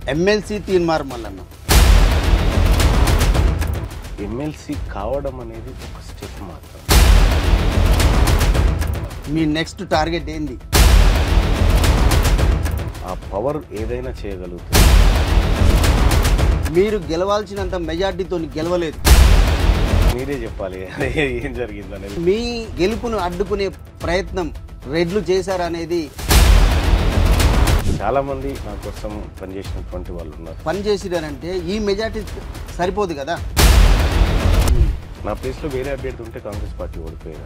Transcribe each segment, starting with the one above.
MLC Teenmar Mallanna MLC కావడం అనేది ఒక స్టెప్ మాత్రం మీ నెక్స్ట్ టార్గెట్ ఏంది ఆ పవర్ ఏదైనా చేయగలుగుతుంది మీరు గెలవాల్సినంత మెజార్టీతో గెలవలేదు మీరే చెప్పాలి ఏం జరిగింది అనేది మీ గెలుపును అడ్డుకునే ప్రయత్నం రెడ్లు చేశారనేది చాలా మంది నా కోసం పనిచేసినటువంటి వాళ్ళు ఉన్నారు పని చేసిరారంటే ఈ మెజార్టీ సరిపోదు కదా నా ప్లేస్లో వేరే అభ్యర్థి ఉంటే కాంగ్రెస్ పార్టీ ఓడిపోయేది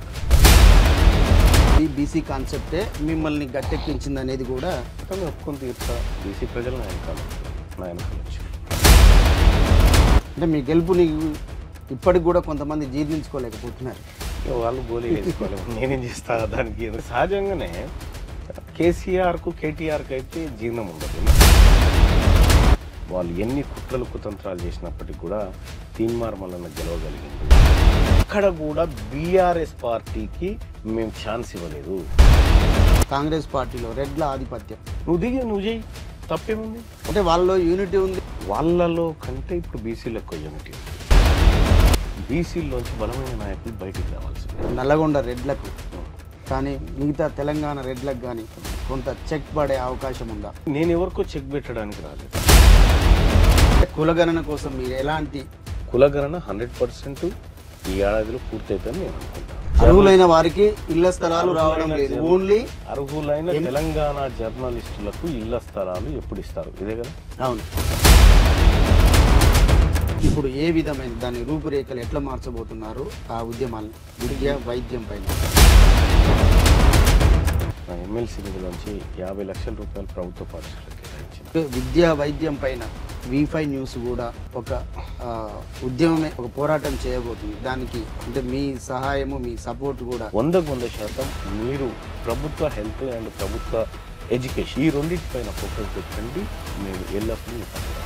ఈ బీసీ కాన్సెప్టే మిమ్మల్ని గట్టెక్కించింది అనేది కూడా కానీ ఒప్పుకొని తీర్చా బీసీ ప్రజలు నా వెనకాల నా వెనకాల వచ్చి అంటే మీ గెలుపుని ఇప్పటికి కూడా కొంతమంది జీర్ణించుకోలేకపోతున్నారు ఇక వాళ్ళు గోళీ వేసుకోలేము నేనేం చేస్తా దానికి ఏదో సహజంగానే కేసీఆర్కు కేటీఆర్కి అయితే జీర్ణం ఉండదు వాళ్ళు ఎన్ని కుట్రలు కుతంత్రాలు చేసినప్పటికీ కూడా తీన్మార్ మల్లన్న గెలవగలిగింది అక్కడ కూడా బీఆర్ఎస్ పార్టీకి మేము ఛాన్స్ ఇవ్వలేదు కాంగ్రెస్ పార్టీలో రెడ్ల ఆధిపత్యం నువ్వు దిగి నువ్వు చేయి తప్పేముంది అంటే వాళ్ళలో యూనిటీ ఉంది వాళ్ళలో కంటే ఇప్పుడు బీసీలో ఎక్కువ యూనిటీ ఉంది బీసీలోంచి బలమైన నాయకులు బయటికి రావాల్సిందే నల్లగొండ రెడ్లకు కానీ మిగతా తెలంగాణ రెడ్లకు కానీ కొంత చెక్ పడే అవకాశం ఉందా నేను ఎవరికో చెక్ పెట్టడానికి రాలేదు కులగణన కోసం మీరు ఎలాంటి కులగణన హండ్రెడ్ పర్సెంట్ ఈ ఏడాదిలో పూర్తయితే నేను అనుకుంటాను అర్హులైన వారికి ఇళ్ల స్థలాలు రావడం లేదు ఓన్లీ అర్హులైన తెలంగాణ జర్నలిస్టులకు ఇళ్ల స్థలాలు ఎప్పుడు ఇస్తారు ఇదే కదా అవును ఇప్పుడు ఏ విధమైన దాని రూపురేఖలు ఎట్లా మార్చబోతున్నారు ఆ ఉద్యమాలను విద్య వైద్యం పైన నా ఎమ్మెల్సీ నిధులోంచి యాభై లక్షల రూపాయలు ప్రభుత్వ పాఠశాలకు కేటాయించింది విద్యా వైద్యం పైన వీఫై న్యూస్ కూడా ఒక ఆ, ఉద్యమమే ఒక పోరాటం చేయబోతుంది దానికి అంటే మీ సహాయము మీ సపోర్ట్ కూడా వందకు వంద శాతం మీరు ప్రభుత్వ హెల్త్ అండ్ ప్రభుత్వ ఎడ్యుకేషన్ ఈ రెండింటిపైన ఫోకస్ పెట్టండి మేము ఎల్లప్పుడూ మీ పక్కన ఉంటాం.